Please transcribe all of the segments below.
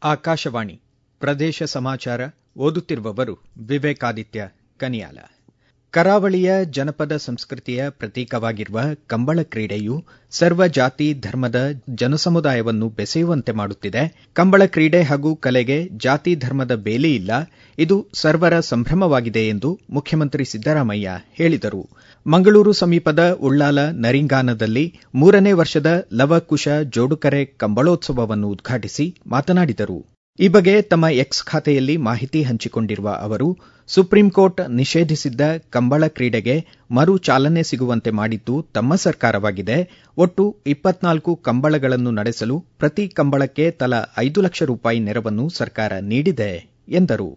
ಆಕಾಶವಾಣಿ ಪ್ರದೇಶ ಸಮಾಚಾರ ಓದುತ್ತಿರುವವರು ವಿವೇಕಾದಿತ್ಯ ಕನಿಯಾಲ ಕರಾವಳಿಯ ಜನಪದ ಸಂಸ್ಕೃತಿಯ ಪ್ರತೀಕವಾಗಿರುವ ಕಂಬಳ ಕ್ರೀಡೆಯು ಸರ್ವ ಜಾತಿ ಧರ್ಮದ ಜನಸಮುದಾಯವನ್ನು ಬೆಸೆಯುವಂತೆ ಮಾಡುತ್ತಿದೆ ಕಂಬಳ ಕ್ರೀಡೆ ಹಾಗೂ ಕಲೆಗೆ ಜಾತಿ ಧರ್ಮದ ಬೇಲಿ ಇಲ್ಲ ಇದು ಸರ್ವರ ಸಂಭ್ರಮವಾಗಿದೆ ಎಂದು ಮುಖ್ಯಮಂತ್ರಿ ಸಿದ್ದರಾಮಯ್ಯ ಹೇಳಿದರು ಮಂಗಳೂರು ಸಮೀಪದ ಉಳ್ಳಾಲ ನರಿಂಗಾನದಲ್ಲಿ ಮೂರನೇ ವರ್ಷದ ಲವಕುಶ ಜೋಡುಕರೆ ಕಂಬಳೋತ್ಸವವನ್ನು ಉದ್ಘಾಟಿಸಿ ಮಾತನಾಡಿದರು ಈ ಬಗ್ಗೆ ತಮ್ಮ ಎಕ್ಸ್ ಖಾತೆಯಲ್ಲಿ ಮಾಹಿತಿ ಹಂಚಿಕೊಂಡಿರುವ ಅವರು ಸುಪ್ರೀಂಕೋರ್ಟ್ ನಿಷೇಧಿಸಿದ್ದ ಕಂಬಳ ಕ್ರೀಡೆಗೆ ಮರು ಚಾಲನೆ ಸಿಗುವಂತೆ ಮಾಡಿದ್ದು ತಮ್ಮ ಸರ್ಕಾರವಾಗಿದೆ ಒಟ್ಟು ಇಪ್ಪತ್ನಾಲ್ಕು ಕಂಬಳಗಳನ್ನು ನಡೆಸಲು ಪ್ರತಿ ಕಂಬಳಕ್ಕೆ ತಲಾ ಐದು ಲಕ್ಷ ರೂಪಾಯಿ ನೆರವನ್ನು ಸರ್ಕಾರ ನೀಡಿದೆ ಎಂದರು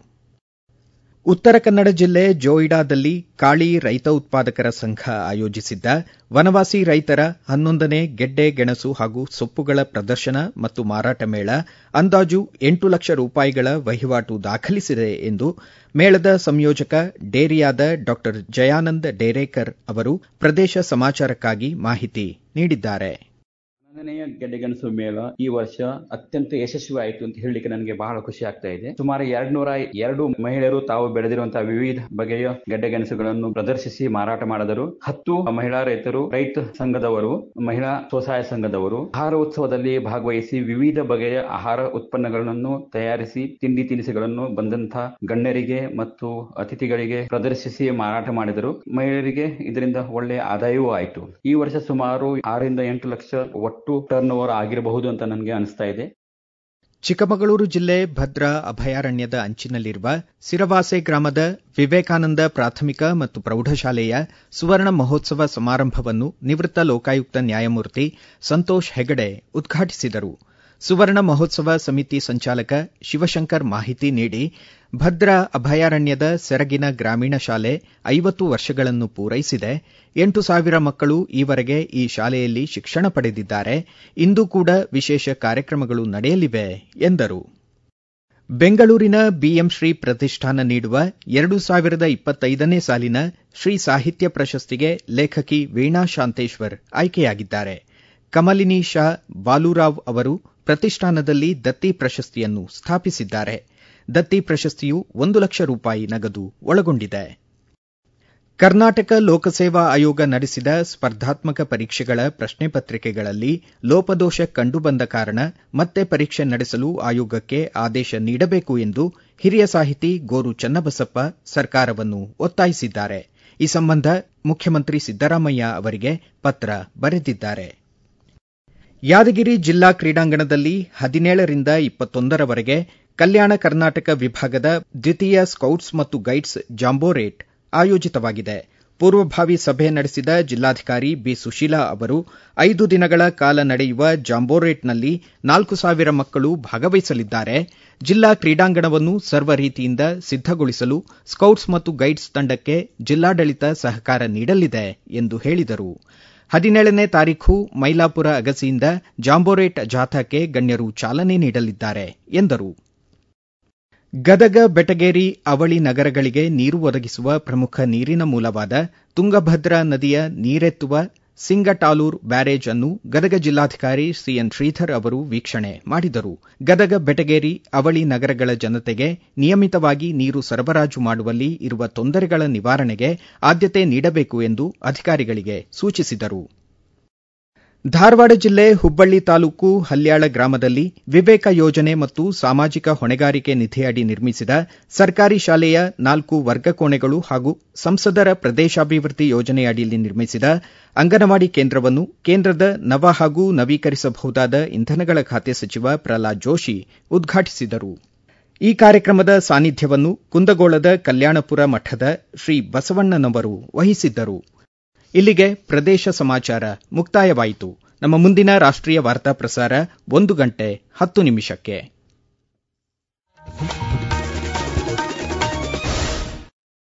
ಉತ್ತರ ಕನ್ನಡ ಜಿಲ್ಲೆ ಜೋಯಿಡಾದಲ್ಲಿ ಕಾಳಿ ರೈತ ಉತ್ಪಾದಕರ ಸಂಘ ಆಯೋಜಿಸಿದ್ದ ವನವಾಸಿ ರೈತರ ಹನ್ನೊಂದನೇ ಗೆಡ್ಡೆ ಗೆಣಸು ಹಾಗೂ ಸೊಪ್ಪುಗಳ ಪ್ರದರ್ಶನ ಮತ್ತು ಮಾರಾಟ ಮೇಳ ಅಂದಾಜು ಎಂಟು ಲಕ್ಷ ರೂಪಾಯಿಗಳ ವಹಿವಾಟು ದಾಖಲಿಸಿದೆ ಎಂದು ಮೇಳದ ಸಂಯೋಜಕ ಡೇರಿಯಾದ ಡಾ ಜಯಾನಂದ್ ಡೇರೇಕರ್ ಅವರು ಪ್ರದೇಶ ಸಮಾಚಾರಕ್ಕಾಗಿ ಮಾಹಿತಿ ನೀಡಿದ್ದಾರೆ ಹನ್ನೊಂದನೆಯ ಗೆಡ್ಡೆಗೆಣಸು ಮೇಳ ಈ ವರ್ಷ ಅತ್ಯಂತ ಯಶಸ್ವಿ ಆಯಿತು ಅಂತ ಹೇಳಲಿಕ್ಕೆ ನನಗೆ ಬಹಳ ಖುಷಿ ಆಗ್ತಾ ಇದೆ ಸುಮಾರು ಎರಡ್ ನೂರ ಎರಡು ಮಹಿಳೆಯರು ತಾವು ಬೆಳೆದಿರುವಂತಹ ವಿವಿಧ ಬಗೆಯ ಗೆಡ್ಡೆಗೆಣಸುಗಳನ್ನು ಪ್ರದರ್ಶಿಸಿ ಮಾರಾಟ ಮಾಡಿದರು ಹತ್ತು ಮಹಿಳಾ ರೈತರು ರೈತ ಸಂಘದವರು ಮಹಿಳಾ ಸ್ವಸಹಾಯ ಸಂಘದವರು ಆಹಾರ ಉತ್ಸವದಲ್ಲಿ ಭಾಗವಹಿಸಿ ವಿವಿಧ ಬಗೆಯ ಆಹಾರ ಉತ್ಪನ್ನಗಳನ್ನು ತಯಾರಿಸಿ ತಿಂಡಿ ತಿನಿಸುಗಳನ್ನು ಬಂದಂತಹ ಗಣ್ಯರಿಗೆ ಮತ್ತು ಅತಿಥಿಗಳಿಗೆ ಪ್ರದರ್ಶಿಸಿ ಮಾರಾಟ ಮಾಡಿದರು ಮಹಿಳೆಯರಿಗೆ ಇದರಿಂದ ಒಳ್ಳೆಯ ಆದಾಯವೂ ಆಯಿತು ಈ ವರ್ಷ ಸುಮಾರು ಆರರಿಂದ ಎಂಟು ಲಕ್ಷ ಒಟ್ಟು ಟರ್ನ್ ಓವರ್ ಆಗಿರಬಹುದು ಅಂತ ನನಗೆ ಅನಿಸ್ತಾ ಇದೆ ಚಿಕ್ಕಮಗಳೂರು ಜಿಲ್ಲೆ ಭದ್ರಾ ಅಭಯಾರಣ್ಯದ ಅಂಚಿನಲ್ಲಿರುವ ಸಿರವಾಸೆ ಗ್ರಾಮದ ವಿವೇಕಾನಂದ ಪ್ರಾಥಮಿಕ ಮತ್ತು ಪ್ರೌಢಶಾಲೆಯ ಸುವರ್ಣ ಮಹೋತ್ಸವ ಸಮಾರಂಭವನ್ನು ನಿವೃತ್ತ ಲೋಕಾಯುಕ್ತ ನ್ಯಾಯಮೂರ್ತಿ ಸಂತೋಷ್ ಹೆಗಡೆ ಉದ್ಘಾಟಿಸಿದರು ಸುವರ್ಣ ಮಹೋತ್ಸವ ಸಮಿತಿ ಸಂಚಾಲಕ ಶಿವಶಂಕರ್ ಮಾಹಿತಿ ನೀಡಿ ಭದ್ರಾ ಅಭಯಾರಣ್ಯದ ಸೆರಗಿನ ಗ್ರಾಮೀಣ ಶಾಲೆ ಐವತ್ತು ವರ್ಷಗಳನ್ನು ಪೂರೈಸಿದೆ ಎಂಟು ಸಾವಿರ ಮಕ್ಕಳು ಈವರೆಗೆ ಈ ಶಾಲೆಯಲ್ಲಿ ಶಿಕ್ಷಣ ಪಡೆದಿದ್ದಾರೆ ಇಂದು ಕೂಡ ವಿಶೇಷ ಕಾರ್ಯಕ್ರಮಗಳು ನಡೆಯಲಿವೆ ಎಂದರು ಬೆಂಗಳೂರಿನ ಬಿಎಂ ಶ್ರೀ ಪ್ರತಿಷ್ಠಾನ ನೀಡುವ ಎರಡು ಸಾವಿರದ ಇಪ್ಪತ್ತೈದನೇ ಸಾಲಿನ ಶ್ರೀ ಸಾಹಿತ್ಯ ಪ್ರಶಸ್ತಿಗೆ ಲೇಖಕಿ ವೀಣಾ ಶಾಂತೇಶ್ವರ್ ಆಯ್ಕೆಯಾಗಿದ್ದಾರೆ ಕಮಲಿನಿ ಶಾ ಬಾಲುರಾವ್ ಅವರು ಪ್ರತಿಷ್ಠಾನದಲ್ಲಿ ದತ್ತಿ ಪ್ರಶಸ್ತಿಯನ್ನು ಸ್ಥಾಪಿಸಿದ್ದಾರೆ ದತ್ತಿ ಪ್ರಶಸ್ತಿಯು ಒಂದು ಲಕ್ಷ ರೂಪಾಯಿ ನಗದು ಒಳಗೊಂಡಿದೆ ಕರ್ನಾಟಕ ಲೋಕಸೇವಾ ಆಯೋಗ ನಡೆಸಿದ ಸ್ಪರ್ಧಾತ್ಮಕ ಪರೀಕ್ಷೆಗಳ ಪ್ರಶ್ನೆ ಪತ್ರಿಕೆಗಳಲ್ಲಿ ಲೋಪದೋಷ ಕಂಡುಬಂದ ಕಾರಣ ಮತ್ತೆ ಪರೀಕ್ಷೆ ನಡೆಸಲು ಆಯೋಗಕ್ಕೆ ಆದೇಶ ನೀಡಬೇಕು ಎಂದು ಹಿರಿಯ ಸಾಹಿತಿ ಗೋರು ಚನ್ನಬಸಪ್ಪ ಸರ್ಕಾರವನ್ನು ಒತ್ತಾಯಿಸಿದ್ದಾರೆ ಈ ಸಂಬಂಧ ಮುಖ್ಯಮಂತ್ರಿ ಸಿದ್ದರಾಮಯ್ಯ ಅವರಿಗೆ ಪತ್ರ ಬರೆದಿದ್ದಾರೆ ಯಾದಗಿರಿ ಜಿಲ್ಲಾ ಕ್ರೀಡಾಂಗಣದಲ್ಲಿ ಹದಿನೇಳರಿಂದ ಇಪ್ಪತ್ತೊಂದರವರೆಗೆ ಕಲ್ಯಾಣ ಕರ್ನಾಟಕ ವಿಭಾಗದ ದ್ವಿತೀಯ ಸ್ಕೌಟ್ಸ್ ಮತ್ತು ಗೈಡ್ಸ್ ಜಾಂಬೋರೇಟ್ ಆಯೋಜಿತವಾಗಿದೆ ಪೂರ್ವಭಾವಿ ಸಭೆ ನಡೆಸಿದ ಜಿಲ್ಲಾಧಿಕಾರಿ ಬಿ ಸುಶೀಲಾ ಅವರು ಐದು ದಿನಗಳ ಕಾಲ ನಡೆಯುವ ಜಾಂಬೋರೇಟ್ನಲ್ಲಿ ನಾಲ್ಕು ಸಾವಿರ ಮಕ್ಕಳು ಭಾಗವಹಿಸಲಿದ್ದಾರೆ ಜಿಲ್ಲಾ ಕ್ರೀಡಾಂಗಣವನ್ನು ಸರ್ವ ರೀತಿಯಿಂದ ಸಿದ್ದಗೊಳಿಸಲು ಸ್ಕೌಟ್ಸ್ ಮತ್ತು ಗೈಡ್ಸ್ ತಂಡಕ್ಕೆ ಜಿಲ್ಲಾಡಳಿತ ಸಹಕಾರ ನೀಡಲಿದೆ ಎಂದು ಹೇಳಿದರು ಹದಿನೇಳನೇ ತಾರೀಖು ಮೈಲಾಪುರ ಅಗಸಿಯಿಂದ ಜಾಂಬೋರೇಟ್ ಜಾಥಾಕ್ಕೆ ಗಣ್ಯರು ಚಾಲನೆ ನೀಡಲಿದ್ದಾರೆ ಎಂದರು ಗದಗ ಬೆಟಗೇರಿ ಅವಳಿ ನಗರಗಳಿಗೆ ನೀರು ಒದಗಿಸುವ ಪ್ರಮುಖ ನೀರಿನ ಮೂಲವಾದ ತುಂಗಭದ್ರಾ ನದಿಯ ನೀರೆತ್ತುವ ಸಿಂಗಟಾಲೂರ್ ಬ್ಯಾರೇಜ್ ಅನ್ನು ಗದಗ ಜಿಲ್ಲಾಧಿಕಾರಿ ಸಿಎನ್ ಶ್ರೀಧರ್ ಅವರು ವೀಕ್ಷಣೆ ಮಾಡಿದರು ಗದಗ ಬೆಟಗೇರಿ ಅವಳಿ ನಗರಗಳ ಜನತೆಗೆ ನಿಯಮಿತವಾಗಿ ನೀರು ಸರಬರಾಜು ಮಾಡುವಲ್ಲಿ ಇರುವ ತೊಂದರೆಗಳ ನಿವಾರಣೆಗೆ ಆದ್ಯತೆ ನೀಡಬೇಕು ಎಂದು ಅಧಿಕಾರಿಗಳಿಗೆ ಸೂಚಿಸಿದರು ಧಾರವಾಡ ಜಿಲ್ಲೆ ಹುಬ್ಬಳ್ಳಿ ತಾಲೂಕು ಹಲ್ಯಾಳ ಗ್ರಾಮದಲ್ಲಿ ವಿವೇಕ ಯೋಜನೆ ಮತ್ತು ಸಾಮಾಜಿಕ ಹೊಣೆಗಾರಿಕೆ ನಿಧಿಯಡಿ ನಿರ್ಮಿಸಿದ ಸರ್ಕಾರಿ ಶಾಲೆಯ ನಾಲ್ಕು ವರ್ಗ ಕೋಣೆಗಳು ಹಾಗೂ ಸಂಸದರ ಪ್ರದೇಶಾಭಿವೃದ್ಧಿ ಯೋಜನೆಯಡಿಯಲ್ಲಿ ನಿರ್ಮಿಸಿದ ಅಂಗನವಾಡಿ ಕೇಂದ್ರವನ್ನು ಕೇಂದ್ರದ ನವ ಹಾಗೂ ನವೀಕರಿಸಬಹುದಾದ ಇಂಧನಗಳ ಖಾತೆ ಸಚಿವ ಪ್ರಹ್ಲಾದ್ ಜೋಶಿ ಉದ್ಘಾಟಿಸಿದರು ಈ ಕಾರ್ಯಕ್ರಮದ ಸಾನ್ನಿಧ್ಯವನ್ನು ಕುಂದಗೋಳದ ಕಲ್ಯಾಣಪುರ ಮಠದ ಶ್ರೀ ಬಸವಣ್ಣನವರು ವಹಿಸಿದ್ದರು ಇಲ್ಲಿಗೆ ಪ್ರದೇಶ ಸಮಾಚಾರ ಮುಕ್ತಾಯವಾಯಿತು ನಮ್ಮ ಮುಂದಿನ ರಾಷ್ಟ್ರೀಯ ವಾರ್ತಾ ಪ್ರಸಾರ ಒಂದು ಗಂಟೆ ಹತ್ತು ನಿಮಿಷಕ್ಕೆ